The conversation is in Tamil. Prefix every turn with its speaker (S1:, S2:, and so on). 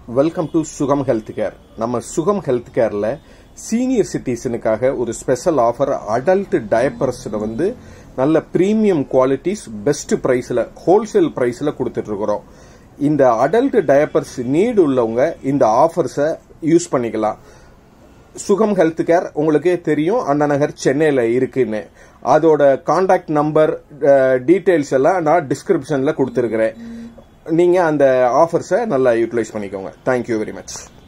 S1: welcome to Sugam health care நம்ம சுகம் ஹெல்த் கேர்ல சீனியர் சிட்டிசனுக்காக ஒரு ஸ்பெஷல் ஆஃபர் அடல்ட் டயப்பர்ஸ்ல வந்து நல்ல பிரீமியம் குவாலிட்டிஸ் பெஸ்ட் பிரைஸ்ல ஹோல்சேல் பிரைஸ்ல கொடுத்துட்டு இருக்கிறோம் இந்த அடல்ட் டயப்பர்ஸ் நீடு உள்ளவங்க இந்த ஆஃபர்ஸை யூஸ் பண்ணிக்கலாம் சுகம் ஹெல்த் கேர் உங்களுக்கே தெரியும் அண்ணா நகர் சென்னையில் இருக்குன்னு அதோட காண்டாக்ட் நம்பர் டீட்டெயில்ஸ் எல்லாம் நான் டிஸ்கிரிப்ஷனில் கொடுத்துருக்கிறேன் நீங்கள் அந்த ஆஃபர்ஸை நல்லா யூட்டிலைஸ் பண்ணிக்கோங்க தேங்க்யூ வெரி மச்